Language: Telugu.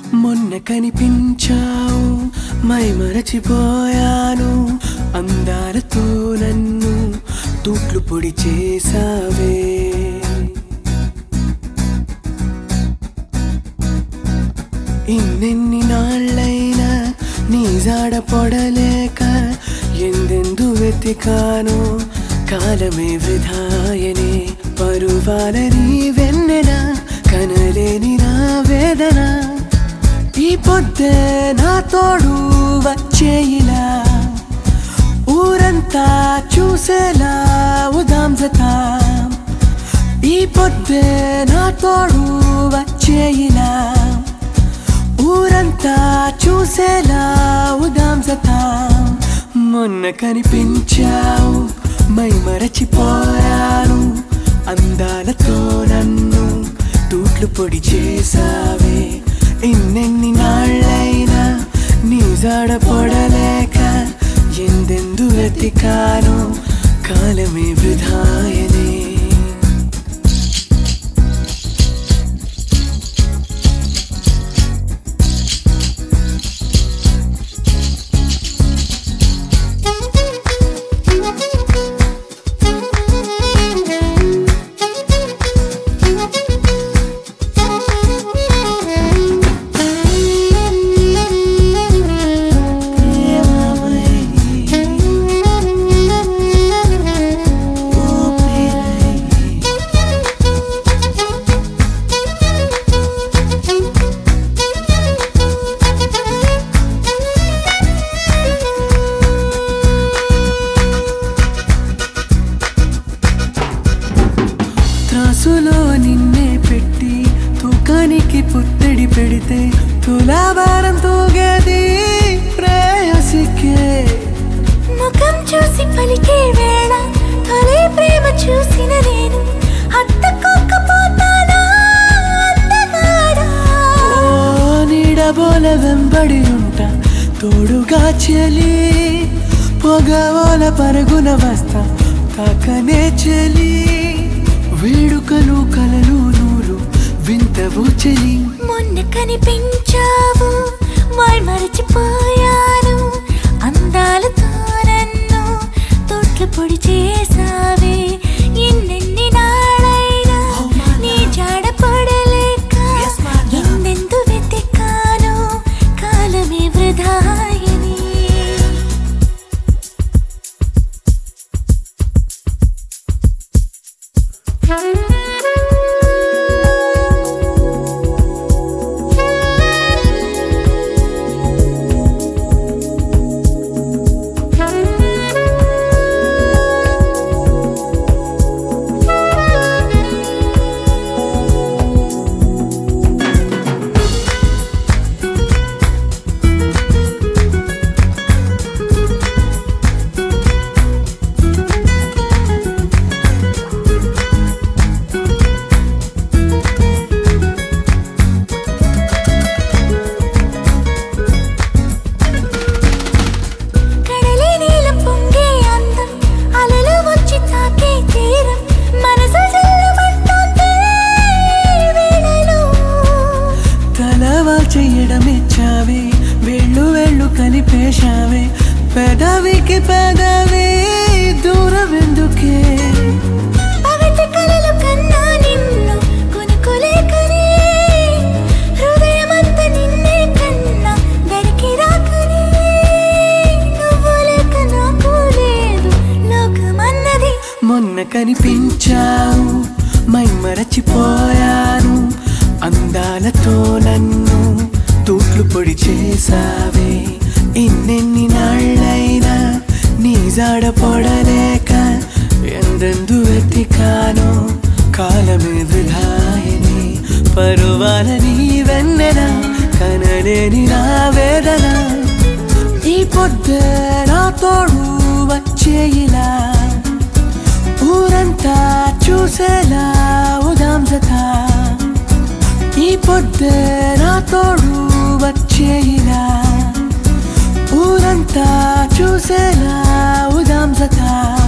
మొన్న కనిపించావు మై మరచిపోయాను అందాలతో నన్ను తూట్లు పొడి చేసావే ఇన్నెన్ని నాళ్ళైనా నీ జాడ పొడలేక ఎందెందు వెతికాను కాలమే వృధాయనే పరువాల నీ వెన్నెన కనలేని నా వేదన ఈ పొద్దే నా తోడు వచ్చేయిలా ఊరంతా చూసేలా ఉదాం జతాం ఈ పొద్దే నా తోడు వచ్చేయిలా ఊరంతా చూసేలా ఉదాం జతాం మొన్న కనిపించావు మై మరచిపోయాను అందాలతో నన్ను తూట్లు పొడి చేసావే ఇన్నెన్ని నాళ్ళైనా నీ జాడ పొడలేక ఎందెందు వెతికాను కాలమే వృధాయనే త్రాసులో నిన్నే పెట్టి తూకానికి పుత్తడి పెడితే తులాభారం తూగేది ప్రేయసికే ముఖం చూసి పలికే వేళ తొలి ప్రేమ చూసిన నేను హత్తుకోకపోతానా అందగాడా ఓ నీడబోల వెంబడి ఉంటా తోడుగా చెలి పొగవోల పరుగున వస్తా తాకనే చెలి వేడుకలు కలలు నూరు వింతవు చెలి మొన్న కనిపించావు మై మరచిపోయాను అందాలతో నన్ను తోట్ల పొడి చేసావే ఎన్నెన్ని నాడైనా నీ జాడ పడలేక ఎందెందు వెతికాను కాలమే వృధాయని కడలే నీలం పొంగే అందం అలలు వచ్చి తాకే తీరం మనసు జల్లమంటోంది ఈ వేళలో తలవా చెయ్యడమిచ్చావే వెళ్ళు వెళ్ళు కలిపేశావే పెదవికి పెదవి దూరం ఎందుకే పగటి కలలు కన్నా నిన్ను కొనుక్కోలేకనే హృదయమంత నిన్నే కన్నా దరికి రాకనే నువ్వు లేక నాకు లేదు లోకమన్నది మొన్న కనిపించావు మై మరచిపోయాను అందాలతో నన్ను తూట్లు పొడి చేసావే ఇన్నెన్ని నాళ్ళైనా నీ జాడ పొడలేక ఎందెందు వెతికాను కాలమే వృధాయని పరువాల నీ వెన్నెల కనలేని నా వేదన ఈ పొద్దే నా తోడు వచ్చేయిలా ఊరంతా చూసేలా ఉదాం జతా ఈ పొద్దే నా తోడు వచ్చేయిలా ఊరంతా చూసేలా ఉదాం జతా